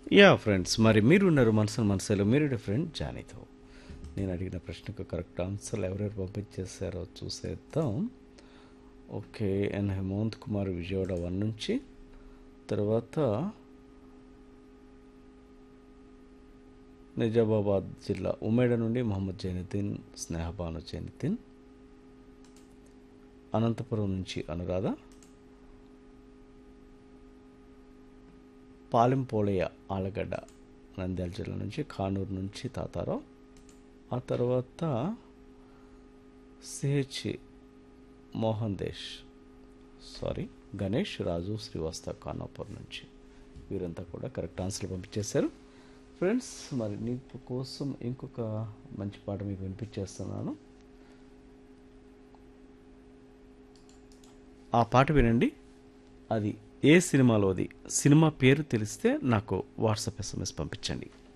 yeah friends మరి మీరున్నారు మనసు మనసులో మీరు ఫ్రెండ్ జానీతో నేను అడిగిన ప్రశ్నకు కరెక్ట్ ఆన్సర్లు ఎవరెవరు పంపించేశారో చూసేద్దాం okay N Hemanth Kumar Vijayawada one నుంచి తర్వాత నిజామాబాద్ జిల్లా ఉమేడ నుండి మొహమ్మద్ జైనుద్దీన్ స్నేహబాను జైనుద్దీన్ అనంతపురం నుంచి అనురాధ పాలెంపోలయ్య ఆలగడ్డ నంద్యాల జిల్లా నుంచి కానూరు నుంచి తాతారావు ఆ తర్వాత సిహెచ్ మోహన్ దేశ్ సారీ గణేష్ రాజు శ్రీవాస్త ఖానాపూర్ నుంచి వీరంతా కూడా కరెక్ట్ ఆన్సర్లు పంపించేశారు ఫ్రెండ్స్ మరి నీకు కోసం ఇంకొక మంచి పాట మీకు వినిపించేస్తున్నాను ఆ పాట వినండి అది ఏ సినిమాలోది సినిమా పేరు తెలిస్తే నాకు వాట్సాప్ ఎస్ఎంఎస్ పంపించండి